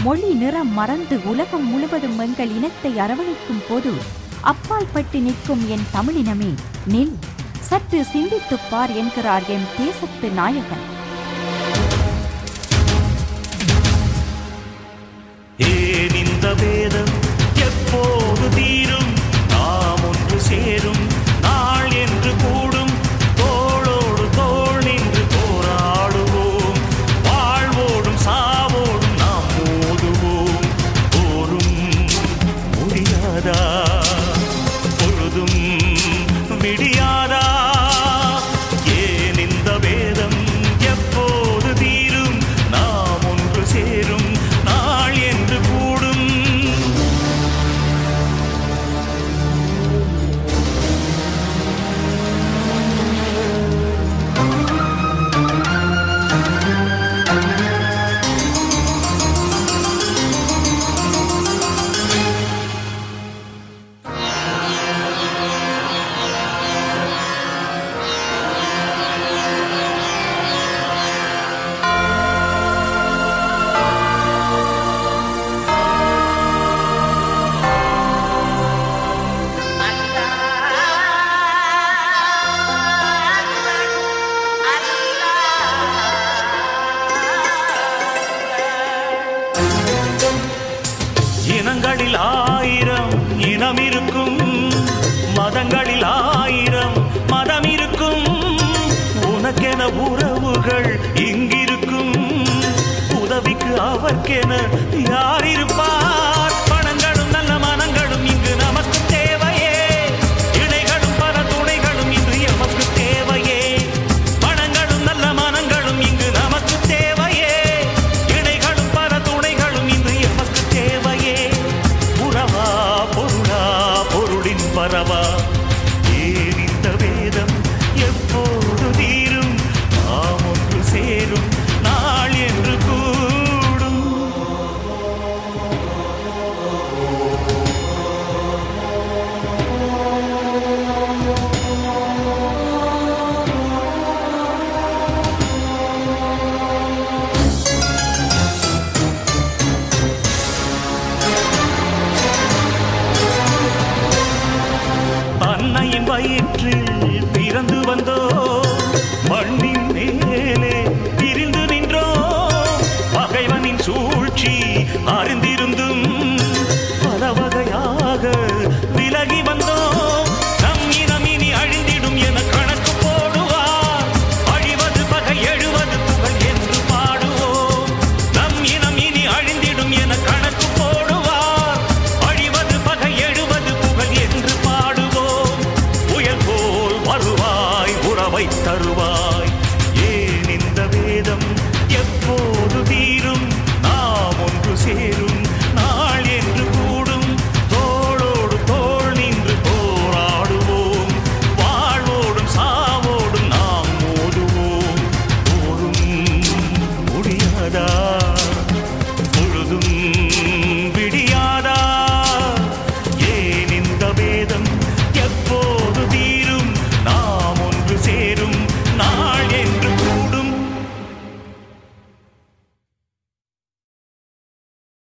மொழி நிறம் மறந்து உலகம் முழுவதும் எங்கள் இனத்தை அரவணைக்கும் போது அப்பால் பட்டு நிற்கும் என் தமிழினமே நில் சற்று சிந்தித்துப் பார் என்கிறார் என் தேசத்து நாயகன் ஏன் இந்த வேதம் எப்போது தீரும் நாம் ஒன்று சேரும் நாள் என்று கூடும் தோளோடு தோள் நின்று போராடுவோம் வாழ்வோடும் சாவோடும் நாம் மோதுவோம் போரும் முடியாதா பொழுதும் விடியாதா ஏன் இந்த வேதம் எப்போது தீரும் நாம் ஒன்று சேரும் நாள் என்று கூடும் இனங்களில் ஆயிரம் இனம் இருக்கும் மதங்களில் ஆயிரம் மதம் இருக்கும் உனக்கென உறவுகள் இங்கிருக்கும் உதவிக்கு அவர்க்கென யார் இருப்பார் பணங்களும் நல்ல மனங்களும் இங்கு நமக்கு தேவையே இணைகளும் பல துணைகளும் இன்று எமக்கு தேவையே பணங்களும் நல்ல மனங்களும் இங்கு நமக்கு தேவையே இணைகளும் பல துணைகளும் இன்று எமக்கு தேவையே உறவா பொருளா பொருளின் பரவா ஏன் இந்த வேதம் எப்போது தீரும் நாம் ஒன்று சேரும் நாள் என்று கூடும் அன்னையின் வயிற்றில் பிறந்து வந்தோ மண்ணின் மேலே பிரிந்து நின்றோ பகைவனின் சூழ்ச்சி அறிந்திருந்தும் பல வகையாக விலகி வந்தோ நம் இனம் இனி அழிந்திடும் என கணக்கு போடுவார் அழிவது பகை எழுவது புகழ் என்று பாடுவோம் நம் இனம் இனி அழிந்திடும் என கணக்கு போடுவார் அழிவது பகை எழுவது புகழ் என்று பாடுவோம் புயல் போல் வருவாய் உறவை தருவாய்